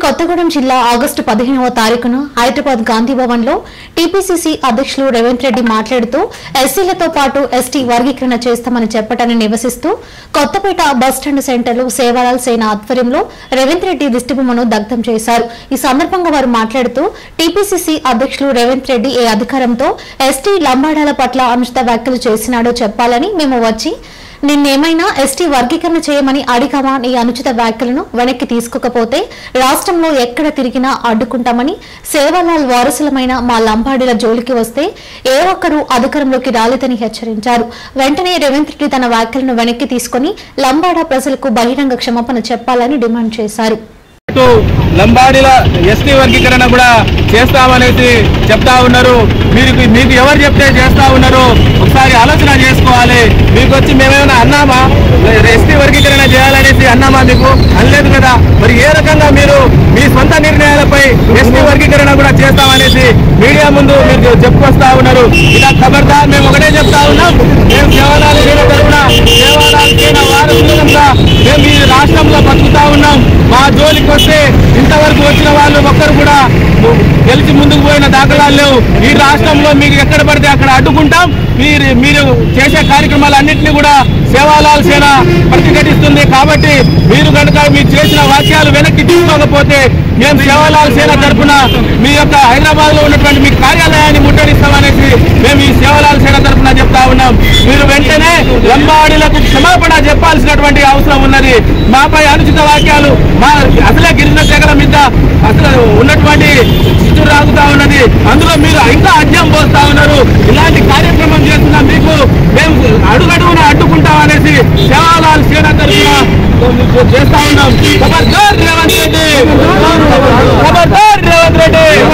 కొత్తగూడెం జిల్లా ఆగస్టు పదిహేనవ తారీఖున హైదరాబాద్ గాంధీ భవన్ లో టీపీసీసీ అధ్యక్షులు రేవంత్ రెడ్డి మాట్లాడుతూ ఎస్సీలతో పాటు ఎస్టీ వర్గీకరణ చేస్తామని చెప్పటాన్ని నివసిస్తూ కొత్తపేట బస్టాండ్ సెంటర్లో సేవాలాల్ సేన ఆధ్వర్యంలో రేవంత్ రెడ్డి దిష్టిబొమ్మను దగ్ధం చేశారు ఈ సందర్భంగా వారు మాట్లాడుతూ టీపీసీసీ అధ్యక్షులు రేవంత్ రెడ్డి ఏ అధికారంతో ఎస్టీ లంబాడాల పట్ల అనుచిత వ్యాఖ్యలు చేసినాడో చెప్పాలని మేము వచ్చి నిన్నేమైనా ఎస్టీ వర్గీకరణ చేయమని అడిగామా నీ అనుచిత వ్యాఖ్యలను వెనక్కి తీసుకోకపోతే రాష్ట్రంలో ఎక్కడ తిరిగినా అడ్డుకుంటామని సేవాలాల్ వారసులమైన మా లంబాడీల జోలికి వస్తే ఏ ఒక్కరూ అధికారంలోకి రాలేదని హెచ్చరించారు వెంటనే రేవంత్ రెడ్డి తన వ్యాఖ్యలను వెనక్కి తీసుకుని లంబాడా ప్రజలకు బహిరంగ క్షమాపణ చెప్పాలని డిమాండ్ చేశారు ఇటు లంబాడీల ఎస్టీ వర్గీకరణ కూడా చేస్తామనేసి చెప్తా ఉన్నారు మీరు మీకు ఎవరు చెప్తే చేస్తా ఉన్నారు ఒకసారి ఆలోచన చేసుకోవాలి మీకు వచ్చి మేమేమైనా అన్నామా ఎస్టీ వర్గీకరణ చేయాలనేసి అన్నామా మీకు అనలేదు కదా మరి ఏ రకంగా మీరు మీ సొంత నిర్ణయాలపై ఎస్టీ వర్గీకరణ కూడా చేస్తామనేసి మీడియా ముందు మీరు చెప్పుకొస్తా ఉన్నారు ఇలా ఖబర్దార్ మేము ఒకటే చెప్తా ఉన్నాం మేము సేవలాల సేన తరఫున సేవలాల సేన వారసులంగా మేము ఈ రాష్ట్రంలో బతుకుతా ఉన్నాం మా జోలికి వస్తే ఇంతవరకు వచ్చిన వాళ్ళు ఒక్కరు కూడా గెలిచి ముందుకు పోయిన దాఖలాలు లేవు ఈ రాష్ట్రంలో మీకు ఎక్కడ పడితే అక్కడ అడ్డుకుంటాం మీరు మీరు చేసే కార్యక్రమాలన్నింటినీ కూడా సేవాలాల్ సేన ప్రతిఘటిస్తుంది కాబట్టి మీరు కనుక మీరు చేసిన వాక్యాలు వెనక్కి తీసుకోకపోతే మేము సేవాలాల్ సేన తరఫున మీ యొక్క హైదరాబాద్ లో ఉన్నటువంటి మీ కార్యాలయాన్ని ముట్టడిస్తామనేసి మేము ఈ సేవాలాల్ సేన తరఫున చెప్తా ఉన్నాం మీరు వెంటనే లంబాడీలకు క్షమాపణ చెప్పాల్సినటువంటి అవసరం ఉన్నది మాపై అనుచిత వాక్యాలు మా అసలే గిరిజన తెగల మీద అసలు ఉన్నటువంటి చిచ్చు రాగుతా ఉన్నది అందులో మీరు ఇంకా అడ్డం పోస్తా ఉన్నారు ఇలాంటి కార్యక్రమం చేస్తున్నా మీకు మేము అడుగడుగున అడ్డుకుంటాం అనేసి సేవాలాల్ సేన తరఫున చేస్తా ఉన్నాం ఖబర్దార్ రేవంత్ రెడ్డి ఖబర్దార్ రేవంత్ రెడ్డి